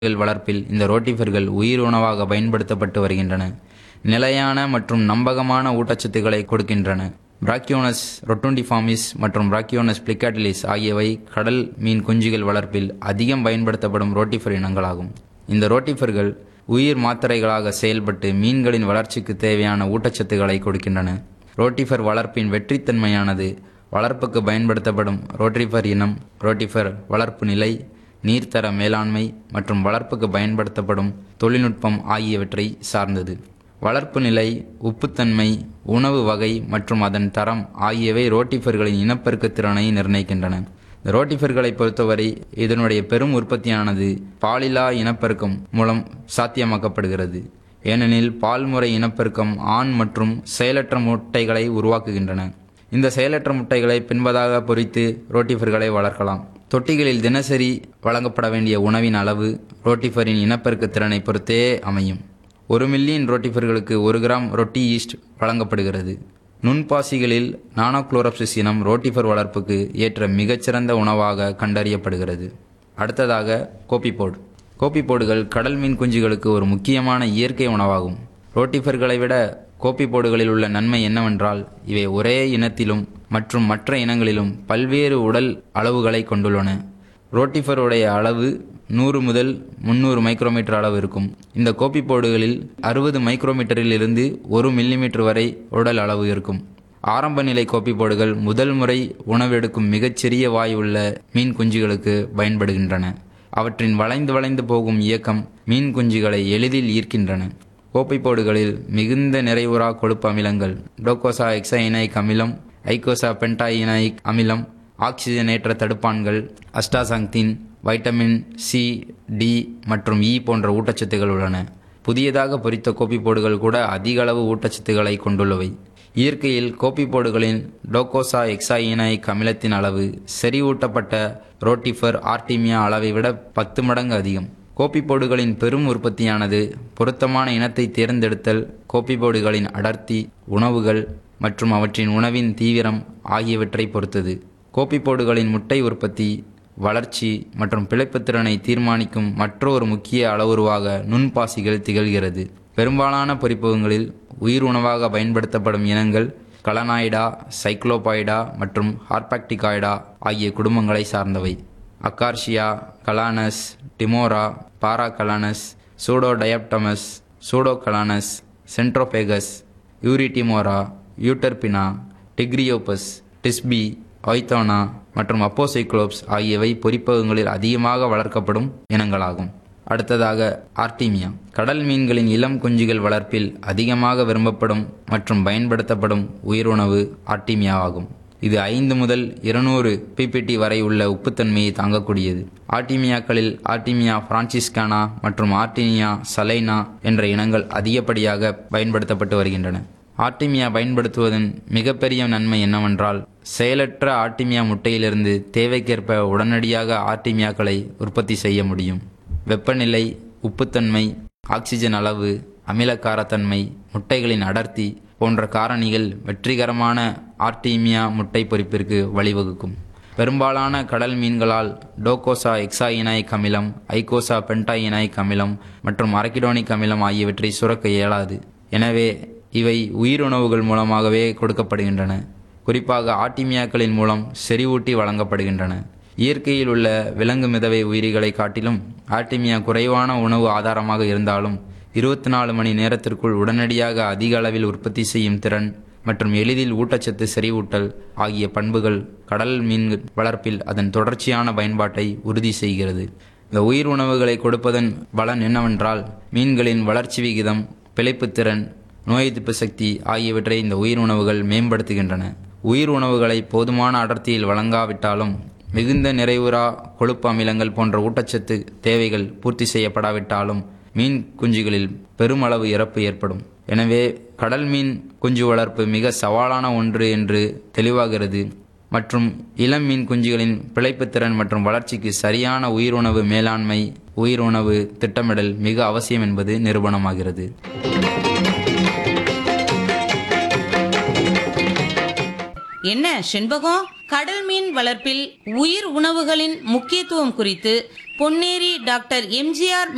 மீன்கள் வளர்ப்பில் இந்த ரோட்டிஃபர்கள் உயிர் உணவாக பயன்படுத்தப்பட்டு வருகின்றன நிலையான மற்றும் நம்பகமான ஊட்டச்சத்துக்களை கொடுக்கின்றன பிராக்கியோனஸ் ரொட்டுண்டிஃபார்மிஸ் மற்றும் பிராக்கியோனஸ் பிளிக்காட்டிலிஸ் ஆகியவை கடல் மீன் குஞ்சுகள் வளர்ப்பில் அதிகம் பயன்படுத்தப்படும் ரோட்டிஃபர் இனங்களாகும் இந்த ரோட்டிஃபர்கள் உயிர் மாத்திரைகளாக செயல்பட்டு மீன்களின் வளர்ச்சிக்கு தேவையான ஊட்டச்சத்துக்களை கொடுக்கின்றன ரோட்டிஃபர் வளர்ப்பின் வெற்றித்தன்மையானது வளர்ப்புக்கு பயன்படுத்தப்படும் ரோட்டிஃபர் இனம் ரோட்டிஃபர் வளர்ப்பு நிலை நீர்த்தர மேலாண்மை மற்றும் வளர்ப்புக்கு பயன்படுத்தப்படும் தொழில்நுட்பம் ஆகியவற்றை சார்ந்தது வளர்ப்பு நிலை உப்புத்தன்மை உணவு வகை மற்றும் அதன் தரம் ஆகியவை ரோட்டிஃபர்களின் இனப்பெருக்க திறனை நிர்ணயிக்கின்றன இந்த ரோட்டிஃபர்களை பொறுத்தவரை இதனுடைய பெரும் உற்பத்தியானது பாலிலா இனப்பெருக்கம் மூலம் சாத்தியமாக்கப்படுகிறது ஏனெனில் பால்முறை இனப்பெருக்கம் ஆண் மற்றும் செயலற்ற முட்டைகளை உருவாக்குகின்றன இந்த செயலற்ற முட்டைகளை பின்பதாக பொறித்து ரோட்டிஃபர்களை வளர்க்கலாம் தொட்டிகளில் தினசரி வழங்கப்பட வேண்டிய உணவின் அளவு ரோட்டிஃபரின் இனப்பெருக்க திறனை பொறுத்தே அமையும் ஒரு மில்லியன் ரோட்டிஃபர்களுக்கு ஒரு கிராம் ரொட்டி ஈஸ்ட் வழங்கப்படுகிறது நுண்பாசிகளில் நானோக்ளோரப்சிஸ் இனம் ரோட்டிஃபர் வளர்ப்புக்கு ஏற்ற மிகச்சிறந்த உணவாக கண்டறியப்படுகிறது அடுத்ததாக கோப்பிப்போடு கோப்பிப்போடுகள் கடல் மீன் குஞ்சுகளுக்கு ஒரு முக்கியமான இயற்கை உணவாகும் ரோட்டிஃபர்களை விட கோப்பிப்போடுகளில் உள்ள நன்மை என்னவென்றால் இவை ஒரே இனத்திலும் மற்றும் மற்ற இனங்களிலும் பல்வேறு உடல் அளவுகளை கொண்டுள்ளன ரோட்டிஃபருடைய அளவு நூறு முதல் முந்நூறு மைக்ரோமீட்டர் அளவு இருக்கும் இந்த கோப்பிப்போடுகளில் அறுபது மைக்ரோமீட்டரில் இருந்து ஒரு மில்லிமீட்டர் வரை உடல் அளவு இருக்கும் ஆரம்ப நிலை கோப்பிப்போடுகள் முதல் முறை உணவெடுக்கும் மிகச்சிறிய வாய் உள்ள மீன் குஞ்சுகளுக்கு பயன்படுகின்றன அவற்றின் வளைந்து வளைந்து போகும் இயக்கம் மீன் குஞ்சுகளை எளிதில் ஈர்க்கின்றன கோப்பைப்போடுகளில் மிகுந்த நிறைவுறா கொழுப்பு அமிலங்கள் டோகோசா எக்ஸைனைக் அமிலம் ஐகோசா பென்டாயினைக் அமிலம் ஆக்சிஜனேற்ற தடுப்பான்கள் அஸ்டாசாங்தின் வைட்டமின் சி டி மற்றும் இ போன்ற ஊட்டச்சத்துகள் உள்ளன புதியதாக பொரித்த கோப்பிப்போடுகள் கூட அதிக அளவு ஊட்டச்சத்துக்களை கொண்டுள்ளவை இயற்கையில் கோப்பிப்போடுகளின் டோகோசா எக்ஸாயினைக் அமிலத்தின் அளவு செறிவூட்டப்பட்ட ரோட்டிஃபர் ஆர்டிமியா அளவை விட பத்து மடங்கு அதிகம் கோப்பிப்போடுகளின் பெரும் உற்பத்தியானது பொருத்தமான இனத்தை தேர்ந்தெடுத்தல் கோப்பிப்போடுகளின் அடர்த்தி உணவுகள் மற்றும் அவற்றின் உணவின் தீவிரம் ஆகியவற்றை பொறுத்தது கோப்பிப்போடுகளின் முட்டை உற்பத்தி வளர்ச்சி மற்றும் பிழைப்புத்திறனை தீர்மானிக்கும் மற்றொரு முக்கிய அளவுருவாக நுண்பாசிகள் திகழ்கிறது பெரும்பாலான பொறிப்பகங்களில் உயிர் உணவாக பயன்படுத்தப்படும் இனங்கள் கலனாய்டா சைக்ளோபாய்டா மற்றும் ஹார்பாக்டிகாய்டா ஆகிய குடும்பங்களை சார்ந்தவை அக்கார்ஷியா கலானஸ் டிமோரா பாராகலானஸ் சூடோடயப்டமஸ் சூடோகலானஸ் சென்ட்ரோபேகஸ் யூரிடிமோரா யூட்டர்பினா டிக்ரியோபஸ் டிஸ்பி ஒய்தோனா மற்றும் அப்போசைக்ளோப்ஸ் ஆகியவை பொறிப்பகங்களில் அதிகமாக வளர்க்கப்படும் இனங்களாகும் அடுத்ததாக ஆர்டிமியா கடல் மீன்களின் இளம் குஞ்சுகள் வளர்ப்பில் அதிகமாக விரும்பப்படும் மற்றும் பயன்படுத்தப்படும் உயிருணவு ஆர்டிமியா ஆகும் இது ஐந்து முதல் இருநூறு பிபிடி வரை உள்ள உப்புத்தன்மையை தாங்கக்கூடியது ஆர்டிமியாக்களில் ஆர்டிமியா பிரான்சிஸ்கானா மற்றும் ஆர்டிமியா சலைனா என்ற இனங்கள் அதிகப்படியாக பயன்படுத்தப்பட்டு வருகின்றன ஆர்டிமியா பயன்படுத்துவதன் மிகப்பெரிய நன்மை என்னவென்றால் செயலற்ற ஆர்டிமியா முட்டையிலிருந்து தேவைக்கேற்ப உடனடியாக ஆர்டிமியாக்களை உற்பத்தி செய்ய முடியும் வெப்பநிலை உப்புத்தன்மை ஆக்சிஜன் அளவு அமிலக்காரத்தன்மை முட்டைகளின் அடர்த்தி போன்ற காரணிகள் வெற்றிகரமான ஆர்டிமியா முட்டை பொறிப்பிற்கு வழிவகுக்கும் பெரும்பாலான கடல் மீன்களால் டோகோசா எக்ஸாயினாய்க் அமிலம் ஐகோசா பென்டாயினாய்க் அமிலம் மற்றும் அரக்கிடோனிக் அமிலம் ஆகியவற்றை சுரக்க இயலாது எனவே இவை உயிருணவுகள் மூலமாகவே கொடுக்கப்படுகின்றன குறிப்பாக ஆர்டிமியாக்களின் மூலம் செறிவூட்டி வழங்கப்படுகின்றன இயற்கையில் உள்ள விலங்கு மிதவை உயிரிகளை காட்டிலும் ஆர்டிமியா குறைவான உணவு ஆதாரமாக இருந்தாலும் இருபத்தி நாலு மணி நேரத்திற்குள் உடனடியாக அதிக அளவில் உற்பத்தி செய்யும் திறன் மற்றும் எளிதில் ஊட்டச்சத்து செறிவூட்டல் ஆகிய பண்புகள் கடல் மீன் வளர்ப்பில் அதன் தொடர்ச்சியான பயன்பாட்டை உறுதி செய்கிறது இந்த உயிர் உணவுகளை கொடுப்பதன் பலன் என்னவென்றால் மீன்களின் வளர்ச்சி விகிதம் பிழைப்புத்திறன் நோய் எதிர்ப்பு சக்தி ஆகியவற்றை இந்த உயிர் உணவுகள் மேம்படுத்துகின்றன உயிர் உணவுகளை போதுமான அடர்த்தியில் வழங்காவிட்டாலும் மிகுந்த நிறைவுறா கொழுப்பு அமிலங்கள் போன்ற ஊட்டச்சத்து தேவைகள் பூர்த்தி செய்யப்படாவிட்டாலும் மீன் குஞ்சுகளில் பெருமளவு இறப்பு ஏற்படும் எனவே கடல் மீன் குஞ்சு வளர்ப்பு மிக சவாலான ஒன்று என்று தெளிவாகிறது மற்றும் இளம் மீன் குஞ்சுகளின் பிழைப்புத்திறன் மற்றும் வளர்ச்சிக்கு சரியான உயிருணவு மேலாண்மை உயிருணவு திட்டமிடல் மிக அவசியம் என்பது நிரூபணமாகிறது என்ன செண்பகம் கடல் மீன் வளர்ப்பில் உயிர் உணவுகளின் முக்கியத்துவம் குறித்து பொன்னேரி டாக்டர் எம்ஜிஆர்